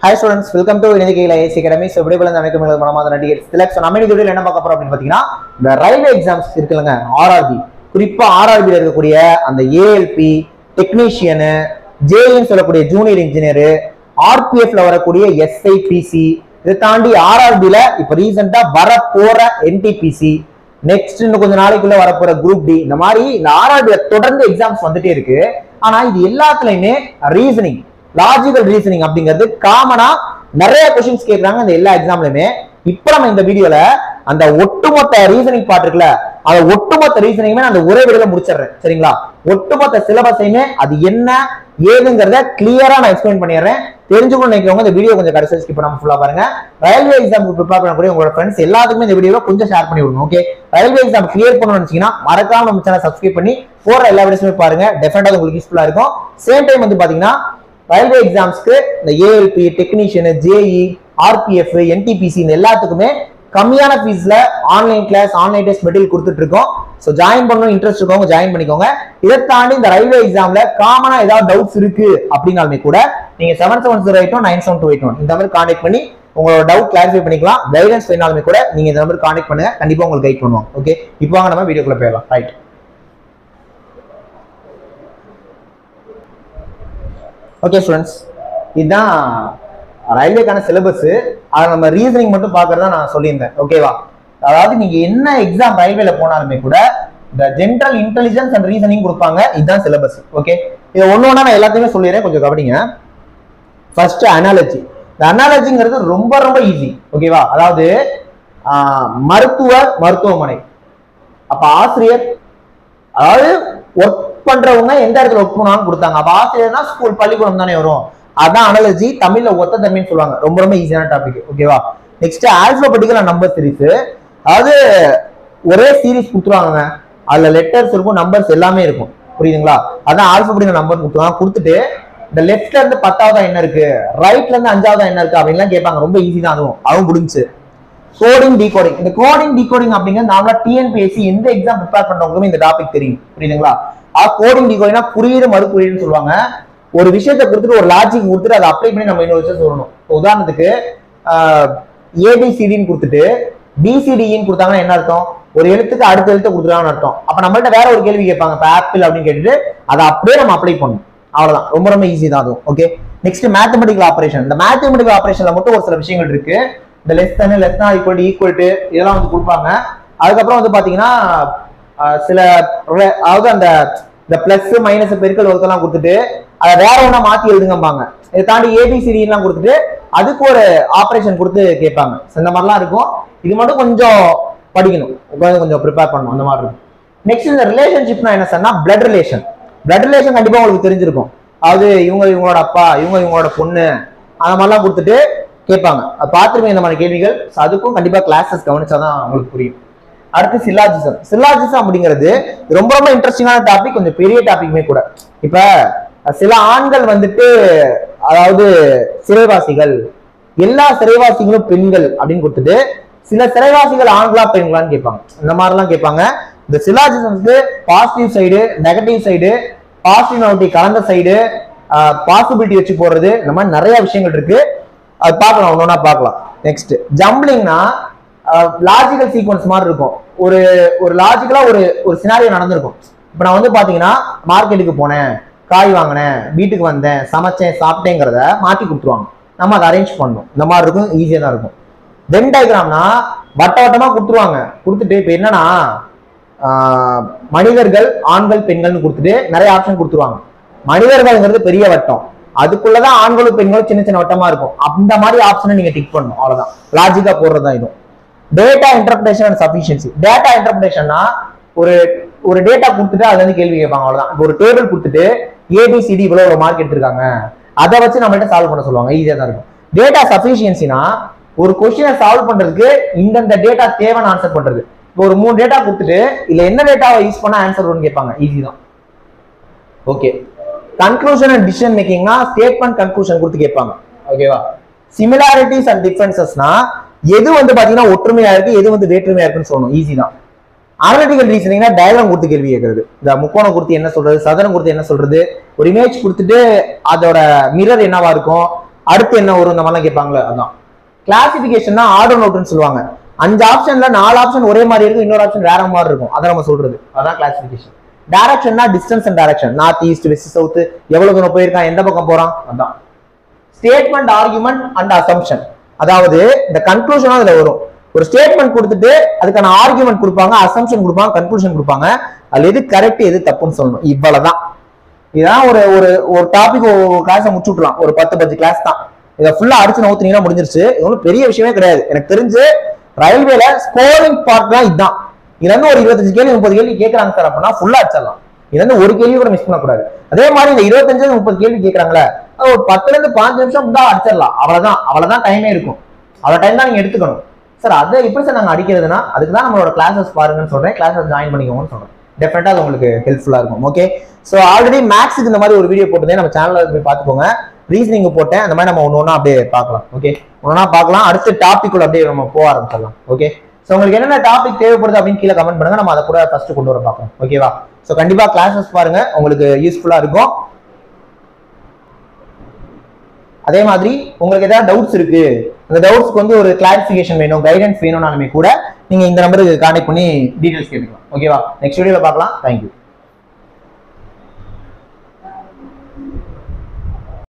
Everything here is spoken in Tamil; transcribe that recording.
ஹாய் ஸ்டூடெண்ட்ஸ் வெல்கம் டு இணையகையில் ஏசி அகாடமி ஸோ விடைபெல அனைத்து உங்களுக்கு மனமாத நடிகர் திலக் ஸோ நம்ம இந்த என்ன பார்க்க போறோம் அப்படின்னு பார்த்தீங்கன்னா இந்த ரயில்வே எக்ஸாம்ஸ் இருக்குல்லங்க ஆர்ஆர்பி குறிப்பா ஆர்ஆர்பியில் இருக்கக்கூடிய அந்த ஏஎல்பி டெக்னீஷியனு ஜேஇன்னு சொல்லக்கூடிய ஜூனியர் இன்ஜினியர் ஆர்பிஎஃப்ல வரக்கூடிய எஸ்ஐபிசி இதை தாண்டி ஆர்ஆர்பியில் இப்போ ரீசெண்டா வர போற என்டிபிசி நெக்ஸ்ட் இன்னும் கொஞ்ச நாளைக்குள்ள வரப்போற குரூப் டி இந்த மாதிரி இந்த ஆர்ஆர்பியில தொடர்ந்து எக்ஸாம்ஸ் வந்துட்டே இருக்கு ஆனா இது எல்லாத்துலயுமே ரீசனிங் லாஜிக்கல் ரீசனிங் அப்படிங்கிறது காமனா நிறைய கொஸ்டின்ஸ் கேக்குறாங்க இந்த எல்லா எக்ஸாம்லயுமே இப்ப நம்ம இந்த வீடியோல அந்த ஒட்டுமொத்த ரீசனிங் பார்ட் இருக்குல்ல அந்த ஒட்டுமொத்த ரீசனிங்குமே நான் அந்த ஒரே வீடியோல முடிச்சிடுறேன் சரிங்களா ஒட்டுமொத்த சிலபஸையுமே அது என்ன ஏதுங்கிறத கிளியரா நான் எக்ஸ்பிளைன் பண்ணிடுறேன் தெரிஞ்சுக்கணும் நினைக்கிறவங்க இந்த வீடியோ கொஞ்சம் கடைசி ஸ்கிப் பண்ணாம ஃபுல்லா பாருங்க ரயில்வே எக்ஸாமுக்கு ப்ரிப்பேர் பண்ணக்கூடிய உங்களோட ஃப்ரெண்ட்ஸ் எல்லாத்துக்குமே இந்த வீடியோவை கொஞ்சம் ஷேர் பண்ணி விடுங்க ஓகே ரயில்வே எக்ஸாம் கிளியர் பண்ணணும்னு நினைச்சீங்கன்னா மறக்காம நம்ம சேனல் சப்ஸ்கிரைப் பண்ணி போற எல்லா வீடியோஸுமே பாருங்க டெஃபினட்டா உங்களுக்கு யூஸ்ஃபுல்லா இருக்கும் சேம் டைம் வந்து பாத்தீங்கன்னா ரயில்வே எக்ஸாம்ஸ்க்கு இந்த ALP technician JE RPF NTPC இந்த எல்லாத்துக்குமே கம்மியான ஃபீஸ்ல online class online test material கொடுத்துட்டு இருக்கோம் ஸோ ஜாயின் பண்ணணும் இன்ட்ரெஸ்ட் இருக்கவங்க ஜாயின் பண்ணிக்கோங்க இதை தாண்டி இந்த ரயில்வே எக்ஸாம்ல காமனா ஏதாவது டவுட்ஸ் இருக்கு அப்படின்னாலுமே கூட நீங்க seven seven zero eight nine seven two eight one இந்த மாதிரி கான்டாக்ட் பண்ணி உங்களோட டவுட் கிளாரிஃபை பண்ணிக்கலாம் கைடன்ஸ் வேணாலுமே கூட நீங்க இந்த நம்பர் கான்டாக்ட் பண்ணுங்க கண்டிப்பா உங்களுக்கு கைட் பண்ணுவோம் ஓகே இப்போ வாங்க நம்ம வீடியோக்குள்ள போயிடலாம் ரைட் ஓகே ஸ்டூடெண்ட்ஸ் இதுதான் ரயில்வேக்கான சிலபஸ் அதை நம்ம ரீசனிங் மட்டும் பார்க்கறதா நான் சொல்லியிருந்தேன் ஓகேவா அதாவது நீங்க என்ன எக்ஸாம் ரயில்வேல போனாலுமே கூட இந்த ஜென்ரல் இன்டெலிஜென்ஸ் அண்ட் ரீசனிங் கொடுப்பாங்க இதுதான் சிலபஸ் ஓகே இதை ஒன்று ஒன்றா நான் எல்லாத்தையுமே சொல்லிடுறேன் கொஞ்சம் கவனிங்க ஃபர்ஸ்ட் அனாலஜி இந்த அனாலஜிங்கிறது ரொம்ப ரொம்ப ஈஸி ஓகேவா அதாவது ஆஹ், மருத்துவர் மருத்துவமனை அப்ப ஆசிரியர் அதாவது ஒர்க் பண்றவங்க எந்த இடத்துல ஒர்க் பண்ணுவாங்க கொடுத்தாங்க அப்ப ஆசிரியர்னா ஸ்கூல் பள்ளிக்கூடம் தானே வரும் அதான் அனாலஜி தமிழ்ல ஒத்த தன்மைன்னு சொல்லுவாங்க ரொம்ப ரொம்ப ஈஸியான டாபிக் ஓகேவா நெக்ஸ்ட் ஆல்பபெட்டிக்கல் நம்பர் சீரிஸ் அதாவது ஒரே சீரிஸ் கொடுத்துருவாங்க அதுல லெட்டர்ஸ் இருக்கும் நம்பர்ஸ் எல்லாமே இருக்கும் புரியுதுங்களா அதான் ஆல்பபெட்டிக்கல் நம்பர் கொடுத்துருவாங்க கொடுத்துட்டு இந்த லெஃப்ட்ல இருந்து பத்தாவதா என்ன இருக்கு ரைட்ல இருந்து அஞ்சாவதா என்ன இருக்கு அப்படின்லாம் கேட்பாங்க ரொம்ப ஈஸி தான் அதுவும் அதுவும் முடிஞ்சு கோடிங் டிகோடிங் இந்த கோடிங் டிகோடிங் அப்படிங்கிறது நார்மலா டிஎன்பிஎஸ்சி எந்த எக்ஸாம் ப்ரிப்பேர் பண்றவங்களுமே இந்த டாபிக் தெரியும் புரியுதுங்களா ஆ கோடிங் டிகோடிங்னா குறியீடு மறு குறியீடுன்னு சொல்லுவாங்க ஒரு விஷயத்தை கொடுத்துட்டு ஒரு லாஜிக் கொடுத்துட்டு அதை அப்ளை பண்ணி நம்ம இன்னொரு விஷயம் சொல்லணும் இப்போ உதாரணத்துக்கு ஏபிசிடின்னு கொடுத்துட்டு பிசிடின்னு கொடுத்தாங்கன்னா என்ன அர்த்தம் ஒரு எழுத்துக்கு அடுத்த எழுத்து கொடுத்துருக்காங்கன்னு அர்த்தம் அப்ப நம்மள்ட்ட வேற ஒரு கேள்வி கேட்பாங்க இப்போ ஆப்பிள் அப்படின்னு கேட்டுட்டு அதை அப்படியே நம்ம அப்ளை பண்ணணும் அவ்வளவுதான் ரொம்ப ரொம்ப ஈஸி தான் அதுவும் ஓகே நெக்ஸ்ட் மேத்தமெட்டிக்கல் ஆபரேஷன் இந்த மேத்தமெட்டிக்கல் ஆபரேஷன்ல மட்டும் ஒரு சில விஷயங்கள் இருக்கு இந்த less than less than equal equal to இதெல்லாம் வந்து கொடுப்பாங்க அதுக்கப்புறம் வந்து பாத்தீங்கன்னா ஆஹ், சில re- அதாவது அந்த இந்த பிளஸ் மைனஸ் பெருக்கல் ஒருத்தெல்லாம் கொடுத்துட்டு அதை வேற ஒண்ணா மாத்தி எழுதுங்கம்பாங்க இதை தாண்டி ஏபிசிடி எல்லாம் கொடுத்துட்டு அதுக்கு ஒரு ஆபரேஷன் கொடுத்து கேட்பாங்க So, இந்த மாதிரிலாம் இருக்கும் இது மட்டும் கொஞ்சம் படிக்கணும் உட்காந்து கொஞ்சம் ப்ரிப்பேர் பண்ணணும் அந்த மாதிரி இருக்கும் நெக்ஸ்ட் இந்த ரிலேஷன்ஷிப்னா என்ன சொன்னா பிளட் ரிலேஷன் பிளட் ரிலேஷன் கண்டிப்பா உங்களுக்கு தெரிஞ்சிருக்கும் அதாவது இவங்க இவங்களோட அப்பா இவங்க இவங்களோட பொண்ணு அந்த மாதிரிலாம் கொடுத்துட்டு கேட்பாங்க அது பார்த்துருப்பீங்க இந்த மாதிரி கேள்விகள் So, அதுக்கும் கண்டிப்பா கிளாஸஸ் கவனிச்சாதான் உங்களுக்கு புரியும் அடுத்து சில்லாஜிசம் சில்லாஜிசம் அப்படிங்கிறது ரொம்ப ரொம்ப இன்ட்ரெஸ்டிங்கான டாபிக் கொஞ்சம் பெரிய டாபிக்மே கூட இப்ப சில ஆண்கள் வந்துட்டு அதாவது சிறைவாசிகள் எல்லா சிறைவாசிகளும் பெண்கள் அப்படின்னு கொடுத்துட்டு சில சிறைவாசிகள் ஆண்களா பெண்களான்னு கேட்பாங்க இந்த மாதிரிலாம் கேட்பாங்க இந்த சிலாஜிசம்ஸ்க்கு positive side negative side positive negative கலந்த சைடு பாசிபிலிட்டி வச்சு போடுறது இந்த மாதிரி நிறைய விஷயங்கள் இருக்கு அது பார்க்கலாம் ஒன்னொன்னா பார்க்கலாம் நெக்ஸ்ட் ஜம்பிளிங்னா லாஜிக்கல் சீக்வன்ஸ் மாதிரி இருக்கும் ஒரு ஒரு லாஜிக்கலா ஒரு ஒரு சினாரியோ நடந்திருக்கும் இப்போ நான் வந்து பாத்தீங்கன்னா மார்க்கெட்டுக்கு போனேன் காய் வாங்கினேன் வீட்டுக்கு வந்தேன் சமைச்சேன் சாப்பிட்டேங்கிறத மாத்தி கொடுத்துருவாங்க நம்ம அதை அரேஞ்ச் பண்ணணும் இந்த மாதிரி இருக்கும் ஈஸியாக தான் இருக்கும் வென் டயக்ராம்னா வட்ட வட்டமா கொடுத்துருவாங்க கொடுத்துட்டு இப்போ என்னன்னா ஆஹ், மனிதர்கள் ஆண்கள் பெண்கள்னு கொடுத்துட்டு நிறைய ஆப்ஷன் கொடுத்துருவாங்க மனிதர்கள்ங்கிறது பெரிய வட்டம் அதுக்குள்ளதான் ஆண்களும் பெண்களும் சின்ன சின்ன வட்டமா இருக்கும் அந்த மாதிரி ஆப்ஷனை நீங்க டிக் பண்ணணும் அவ்வளவுதான் லாஜிக்கா போடுறதுதான் இதுவும் data interpretation and sufficiency data இன்டர்பிரேஷன்னா ஒரு ஒரு டேட்டா கொடுத்துட்டு அதுல இருந்து கேள்வி கேட்பாங்க அவ்வளவுதான் இப்போ ஒரு டேபிள் கொடுத்துட்டு ஏபிசிடி இவ்வளவு ஒரு மார்க் எடுத்திருக்காங்க அதை வச்சு நம்மள்ட்ட சால்வ் பண்ண சொல்லுவாங்க ஈஸியா தான் இருக்கும் டேட்டா சஃபிஷியன்சினா ஒரு கொஸ்டினை சால்வ் பண்றதுக்கு இந்தந்த டேட்டா தேவைன்னு ஆன்சர் பண்றது இப்போ ஒரு மூணு டேட்டா கொடுத்துட்டு இல்ல என்ன டேட்டாவை யூஸ் பண்ணா ஆன்சர் வரும்னு கேட்பாங்க ஈஸி தான் ஓகே கன்க்ளூஷன் அண்ட் டிசிஷன் மேக்கிங்னா ஸ்டேட்மெண்ட் கன்க்ளூஷன் கொடுத்து கேட்பாங்க ஓகேவா சிமிலாரிட்டிஸ் அண்ட் டிஃபரன்சஸ்னா எது வந்து பாத்தீங்கன்னா ஒற்றுமையா இருக்கு எது வந்து வேற்றுமையா இருக்குன்னு சொல்லணும் ஈஸி தான் அனலிட்டிக்கல் ரீசனிங்னா டயக்ராம் கொடுத்து கேள்வி கேட்கறது இந்த முக்கோணம் கொடுத்து என்ன சொல்றது சதுரம் கொடுத்து என்ன சொல்றது ஒரு இமேஜ் கொடுத்துட்டு அதோட மிரர் என்னவா இருக்கும் அடுத்து என்ன வரும் இந்த மாதிரிலாம் கேட்பாங்களே அதான் கிளாசிபிகேஷன் ஆர்டர் நோட்னு சொல்லுவாங்க அஞ்சு ஆப்ஷன்ல நாலு ஆப்ஷன் ஒரே மாதிரி இருக்கும் இன்னொரு ஆப்ஷன் வேற மாதிரி இருக்கும் அதை நம்ம சொல்றது அதான் கிளாசிபிகேஷன் டைரக்ஷன்னா distance and direction north east west south எவ்வளவு தூரம் போயிருக்கான் எந்த பக்கம் போறான் அதான் ஸ்டேட்மெண்ட் ஆர்குமெண்ட் அண்ட் அசம்ஷன் அதாவது இந்த கன்க்ளூஷனும் அதுல வரும் ஒரு ஸ்டேட்மெண்ட் கொடுத்துட்டு அதுக்கான ஆர்குமெண்ட் கொடுப்பாங்க அசம்ஷன் கொடுப்பாங்க கன்க்ளூஷன் கொடுப்பாங்க அதுல எது கரெக்ட் எது தப்புன்னு சொல்லணும் இவ்வளவுதான் இதான் ஒரு ஒரு ஒரு டாபிக் ஒரு கிளாஸை முடிச்சு விட்டுலாம் ஒரு பத்து பத்து கிளாஸ் தான் இதை ஃபுல்லா அடிச்சு நவுத்துனீங்கன்னா முடிஞ்சிருச்சு இது ஒன்றும் பெரிய விஷயமே கிடையாது எனக்கு தெரிஞ்சு ரயில்வேல ஸ்கோரிங் பார்ட் தான் இதுதான் இதுல இருந்து ஒரு இருபத்தஞ்சு கேள்வி முப்பது கேள்வி கேட்கறாங்க சார் அப்படின்னா ஃபுல்லா அடிச்சிடலாம் இதுல இருந்து ஒரு கேள்வி கூட மிஸ் பண்ணக்கூடாது அதே மாதிரி இந்த இருபத்தஞ்சு முப்பது கேள்வி கேட்கறாங்களே அது ஒரு பத்துல இருந்து பாஞ்சு நிமிஷம் தான் அடிச்சிடலாம் அவ்வளவுதான் அவ்வளவுதான் டைமே இருக்கும் அவ்வளவு டைம் தான் நீங்க எடுத்துக்கணும் சார் அதை எப்படி சார் நாங்க அடிக்கிறதுனா அதுக்கு தான் நம்மளோட கிளாஸஸ் பாருங்கன்னு சொல்றேன் கிளாஸஸ் ஜாயின் பண்ணிக்கோங்கன்னு சொல்றேன் டெஃபினட்டா அது உங்களுக்கு ஹெல்ப்ஃபுல்லா இருக்கும் ஓகே ஸோ ஆல்ரெடி மேக்ஸுக்கு இந்த மாதிரி ஒரு வீடியோ போட்டதே நம்ம சேனல்ல போய் பார்த்துக்கோங்க ரீசனிங் போட்டேன் அந்த மாதிரி நம்ம ஒன்று ஒன்றா அப்படியே பார்க்கலாம் ஓகே ஒன்றா பார்க்கலாம் அடுத்த டாபிக் அப்படியே நம்ம போக ஆரம்பிச்சிடலாம் ஓகே ஸோ உங்களுக்கு என்னென்ன டாபிக் தேவைப்படுது அப்படின்னு கீழே கமெண்ட் பண்ணுங்க நம்ம அதை கூட ஃபர்ஸ்ட் கொண்டு வர பார்க்கலாம் ஓகேவா ஸோ கண்டிப்பா கிளாஸஸ் பாருங்க உங்களுக்கு யூஸ்ஃபுல்லா இருக்கும் அதே மாதிரி உங்களுக்கு ஏதாவது டவுட்ஸ் இருக்கு அந்த டவுட்ஸ்க்கு வந்து ஒரு கிளாரிஃபிகேஷன் வேணும் கைடன்ஸ் வேணும்னாலுமே கூட நீங்க இந்த நம்பருக்கு கான்டெக்ட் பண்ணி டீடைல்ஸ் கேட்டுக்கலாம் ஓகேவா நெக்ஸ்ட் வீடியோல பார்க்கலாம் தேங்க்யூ